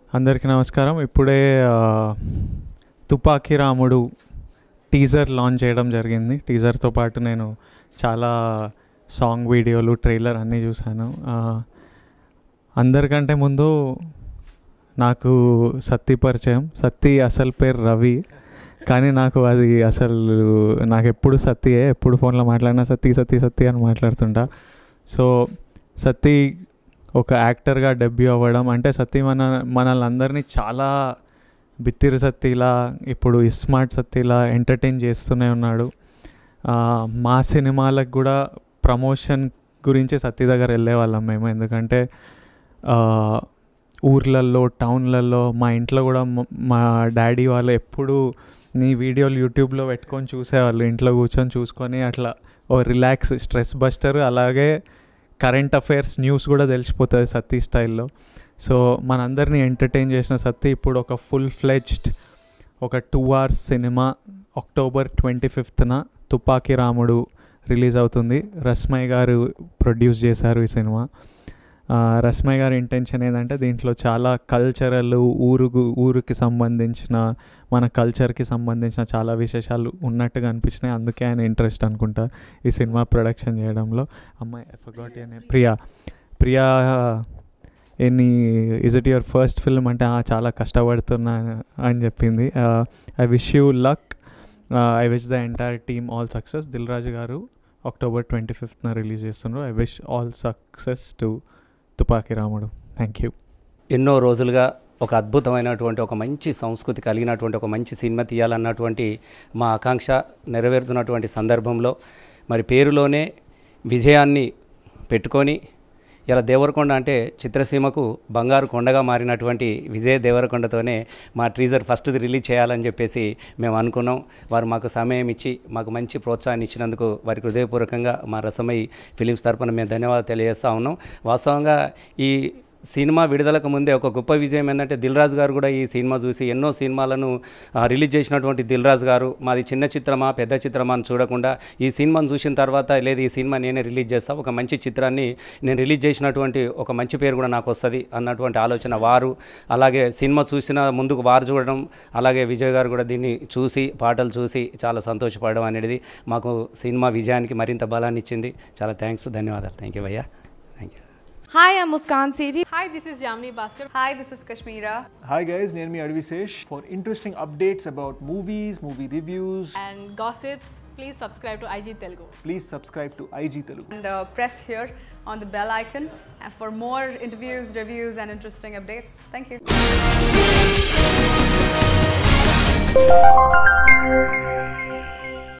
అందరికీ నమస్కారం ఇప్పుడే ఆ, తుపాకీ రాముడు టీజర్ లాంచ్ చేయడం జరిగింది టీజర్తో పాటు నేను చాలా సాంగ్ వీడియోలు ట్రైలర్ అన్నీ చూశాను ఆ, అందరికంటే ముందు నాకు సత్తి పరిచయం సత్తి అసలు పేరు రవి కానీ నాకు అది అసలు నాకు ఎప్పుడు సత్తియే ఎప్పుడు ఫోన్లో మాట్లాడినా సత్తి సత్తి సత్తి అని మాట్లాడుతుంటా సో సత్తి ఒక యాక్టర్గా డెబ్యూ అవ్వడం అంటే సత్తి మన మనల్ని అందరినీ చాలా బిత్తిరి సత్తిలా ఇప్పుడు ఇస్మార్ట్ సత్తిలా ఎంటర్టైన్ చేస్తూనే ఉన్నాడు ఆ, మా సినిమాలకు కూడా ప్రమోషన్ గురించి సత్తి దగ్గర వెళ్ళేవాళ్ళం మేము ఎందుకంటే ఆ, ఊర్లల్లో టౌన్లలో మా ఇంట్లో కూడా మ- మా డాడీ వాళ్ళు ఎప్పుడు నీ వీడియోలు యూట్యూబ్లో పెట్టుకొని చూసేవాళ్ళు ఇంట్లో కూర్చొని చూసుకొని అట్లా ఓ రిలాక్స్ స్ట్రెస్ బస్టర్ అలాగే కరెంట్ అఫైర్స్ న్యూస్ కూడా తెలిసిపోతుంది సత్తి స్టైల్లో సో మనందరినీ ఎంటర్టైన్ చేసిన సత్తి ఇప్పుడు ఒక ఫుల్ ఫ్లెజ్డ్ ఒక two hours cinema October twenty ఫిఫ్త్న తుపాకీ రాముడు రిలీజ్ అవుతుంది రస్మయ్ గారు ప్రొడ్యూస్ చేశారు ఈ సినిమా ఆ, రస్మయ్ గారి ఇంటెన్షన్ ఏంటంటే దీంట్లో చాలా కల్చరల్ ఊరుకు ఊరికి సంబంధించిన మన కల్చర్కి సంబంధించిన చాలా విశేషాలు ఉన్నట్టుగా అనిపించినాయి అందుకే ఆయన ఇంట్రెస్ట్ అనుకుంటా ఈ సినిమా ప్రొడక్షన్ చేయడంలో అమ్మాయి ఫర్గాట్ అనే Priya Priya any is it your first film అంటే "ఆ, చాలా కష్టపడుతున్నా అని చెప్పింది I wish you luck I wish the entire team all success Dil Raju garu October twenty ఫిఫ్త్న రిలీజ్ చేస్తున్నారు I wish all success to Tupaki Ramudu thank you ఎన్నో రోజులుగా ఒక అద్భుతమైనటువంటి ఒక మంచి సంస్కృతి కలిగినటువంటి ఒక మంచి సినిమా తీయాలన్నటువంటి మా ఆకాంక్ష నెరవేరుతున్నటువంటి సందర్భంలో మరి పేరులోనే విజయాన్ని పెట్టుకొని ఇలా దేవరకొండ అంటే చిత్రసీమకు బంగారు కొండగా మారినటువంటి విజయ దేవరకొండతోనే మా ట్రీజర్ ఫస్ట్ది రిలీజ్ చేయాలని చెప్పేసి మేము అనుకున్నాం వారు మాకు సమయం ఇచ్చి మాకు మంచి ప్రోత్సాహాన్ని ఇచ్చినందుకు వారికి హృదయపూర్వకంగా మా రసమై ఫిలిమ్స్ తరపున మేము ధన్యవాదాలు తెలియజేస్తా ఉన్నాం వాస్తవంగా ఈ సినిమా విడుదలకు ముందే ఒక గొప్ప విజయం ఏంటంటే దిల్ రాజు గారు కూడా ఈ సినిమా చూసి ఎన్నో సినిమాలను ఆ, రిలీజ్ చేసినటువంటి దిల్ రాజు గారు మాది చిన్న చిత్రమా పెద్ద చిత్రమా అని చూడకుండా ఈ సినిమాను చూసిన తర్వాత లేదు ఈ సినిమా నేనే రిలీజ్ చేస్తా ఒక మంచి చిత్రాన్ని నేను రిలీజ్ చేసినటువంటి ఒక మంచి పేరు కూడా నాకు వస్తుంది అన్నటువంటి ఆలోచన వారు అలాగే సినిమా చూసిన ముందుకు వారు చూడడం అలాగే విజయ్ గారు కూడా దీన్ని చూసి పాటలు చూసి చాలా సంతోషపడడం అనేది మాకు సినిమా విజయానికి మరింత బలాన్ని ఇచ్చింది చాలా థ్యాంక్స్ ధన్యవాదాలు థ్యాంక్ యూ భయ్యా thank you Hi, I'm Muskan Sethi. Hi, this is Jamni Bhaskar. Hi, this is Kashmira. Hi guys, name me Advisesh. For interesting updates about movies, movie reviews, And gossips, please subscribe to IG Telugu. please subscribe to IG Telugu. And uh, press here on the bell icon uh, for more interviews, reviews, and interesting updates. Thank you.